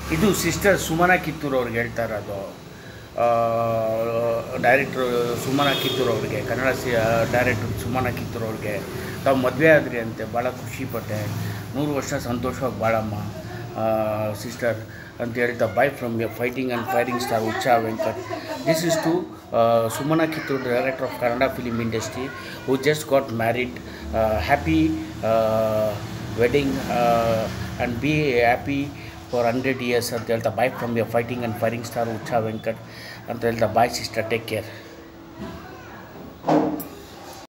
ಇದು ಸಿಸ್ಟರ್ ಸುಮನ ಕಿತ್ತೂರು ಅವ್ರಿಗೆ ಹೇಳ್ತಾ ಇರೋದು ಡೈರೆಕ್ಟ್ರು ಸುಮನ ಕಿತ್ತೂರು ಅವ್ರಿಗೆ ಕನ್ನಡ ಸಿ ಡೈರೆಕ್ಟ್ರ್ ಸುಮನ ಕಿತ್ತೂರು ಅವ್ರಿಗೆ ತಾವು ಮದುವೆ ಆದ್ರಿ ಅಂತೆ ಭಾಳ ಖುಷಿಪಟ್ಟೆ ನೂರು ವರ್ಷ ಸಂತೋಷವಾಗಿ ಬಾಳಮ್ಮ ಸಿಸ್ಟರ್ ಅಂತ ಹೇಳ್ತಾ bye from a fighting and firing star Uccha Venkat this is to Sumana Kittur director of Kannada film industry who just got married happy wedding and be happy for hundred years ಅಂತ ಹೇಳ್ತಾ bye from a fighting and firing star Uccha Venkat ಅಂತ ಹೇಳ್ತಾ bye sister take care